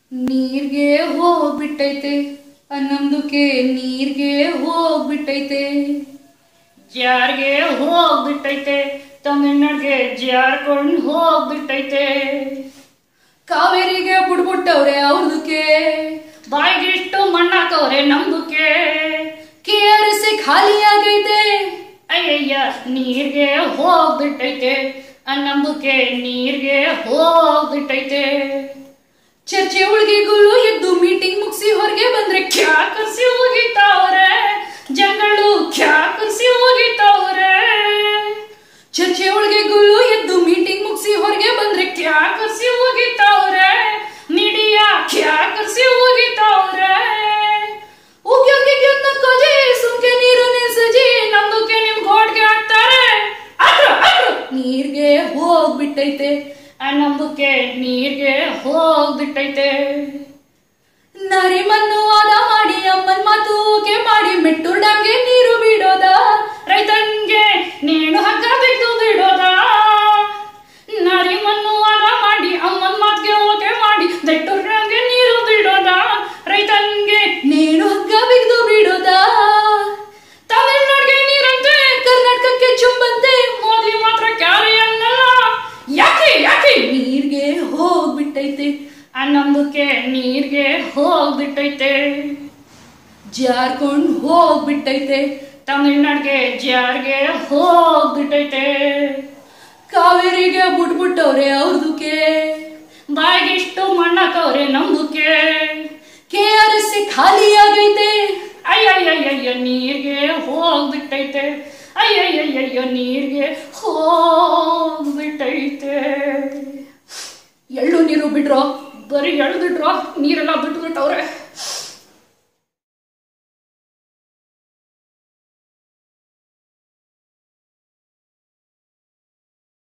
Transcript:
ನೀರ್ಗೆ ಹೋಗ್ಬಿಟ್ಟೈತೆ ನಮ್ದುಕೆ ನೀರ್ಗೆ ಹೋಗ್ಬಿಟ್ಟೈತೆ ಜಾರ್ಗೆ ಹೋಗ್ಬಿಟ್ಟೈತೆ ತಮಿಳ್ನಾಡ್ಗೆ ಜಾರ್ಕೊಂಡು ಹೋಗ್ಬಿಟ್ಟೈತೆ ಕಾವೇರಿಗೆ ಬಿಡ್ಬಿಟ್ಟವ್ರೆ ಅವ್ರದಕ್ಕೆ ಬಾಯಿಗಿಷ್ಟು ಮಣ್ಣಾಕವ್ರೆ ನಮ್ದುಕ್ಕೆ ಕೆ ಆರ್ ಎಸ್ ಖಾಲಿ ಆಗೈತೆ ಅಯ್ಯಯ್ಯ ನೀರ್ಗೆ ಹೋಗ್ಬಿಟ್ಟೈತೆ ನಮ್ದುಕ್ಕೆ ನೀರ್ಗೆ ಹೋಗ್ಬಿಟ್ಟೈತೆ ಚರ್ಚೆ ಉಳ್ಗೆಗಳು ಎದ್ದು ಮೀಟಿಂಗ್ ಮುಗಿಸಿ ಹೊರಗೆ ಬಂದ್ರೆ ಕ್ಯಾ ಕರ್ಸಿ ಹೋಗಿತಾವ್ರೆ ಜನಗಳು ಕ್ಯಾ ಕರ್ಸಿ ಹೋಗಿತಾವ್ರೆ ಚರ್ಚೆ ಉಳ್ಗೆಗಳು ಎದ್ದು ಮೀಟಿಂಗ್ ಮುಗಿಸಿ ಹೊರಗೆ ಬಂದ್ರೆ ಕ್ಯಾ ಕರ್ಸಿ ಹೋಗಿತಾವ್ರೆ ಮೀಡಿಯಾ ಕ್ಯಾ ಕರ್ಸಿ ಹೋಗಿತಾವ್ರೆ ಉಗ್ಯೋಗ್ಯ ಕೋಜೆ ಸುಮ್ಕೆ ನೀರು ನಿಲ್ಸಜಿ ನಮ್ದುಕ್ಕೆ ನಿಮ್ ಗೋಡ್ಗೆ ಹಾಕ್ತಾರೆ ಅದ್ರು ಅದ್ರು ನೀರ್ಗೆ ಹೋಗ್ಬಿಟ್ಟೈತೆ ನಮ್ದುಕ್ಕೆ ನೀರ್ಗೆ ಹೋಗ್ಬಿಟ್ಟೈತೆ ನರಿಮನ್ನು ವಾದ ಮಾಡಿ ಅಮ್ಮನ್ ಮಾತು ಓಕೆ ಮಾಡಿ ಮೆಟ್ಟೂರ್ ಡ್ಯಾಮ್ಗೆ ನೀರು ಬಿಡೋದ ರೈತನ್ಗೆ ನೇಣು ಹಗ್ಗ ಬಿದ್ದು ಬಿಡೋದ ನರಿಮನ್ನು ವಾದ ಮಾಡಿ ಅಮ್ಮನ್ ಮಾತ್ಗೆ ಓಕೆ ಮಾಡಿ ದಟ್ಟೂರ್ಗೆ ನೀರು ಬಿಡೋದ ರೈತನ್ಗೆ ನೇಣು ಹಗ್ಗ ಬಿಗ್ದು ಬಿಡೋದ ತಮಿಳ್ನಾಡಿಗೆ ನೀರಂತೆ ಕರ್ನಾಟಕಕ್ಕೆ ಚುಂಬಂತೆ ಮೋದಿ ಮಾತ್ರ ಕ್ಯಾರಿ ಅನ್ನಲ್ಲ ಯಾಕೆ ಯಾಕೆ ನೀರ್ಗೆ ಹೋಗ್ಬಿಟ್ಟೈತೆ ಆ ನಮ್ದಕ್ಕೆ ನೀರ್ಗೆ ಹೋಗ್ಬಿಟ್ಟೈತೆ ಜಾರ್ಕೊಂಡ್ ಹೋಗ್ಬಿಟ್ಟೈತೆ ತಮಿಳ್ನಾಡಿಗೆ ಜಾರ್ಗೆ ಹೋಗ್ಬಿಟ್ಟೈತೆ ಕಾವೇರಿಗೆ ಬಿಟ್ಬಿಟ್ಟವ್ರೆ ಅವ್ರದಕ್ಕೆ ಬಾಯಿಗಿಷ್ಟು ಮಣ್ಣಾಕವ್ರೆ ನಮ್ದಕ್ಕೆ ಕೆ ಆರ್ ಎಸ್ ಖಾಲಿ ಆಗೈತೆ ಅಯ್ಯಯ್ಯಯ್ಯ ನೀರ್ಗೆ ಹೋಗ್ಬಿಟ್ಟೈತೆ ಅಯ್ಯಯ್ಯಯ್ಯ ನೀರ್ಗೆ ಹೋಗ್ಬಿಟ್ಟೈತೆ ಎಳ್ಳು ನೀರು ಬಿಡ್ರೋ ಬರೀ ಎಳ್ದಿಟ್ರ ನೀರೆಲ್ಲ ಬಿಟ್ಬಿಟ್ಟವ್ರೆ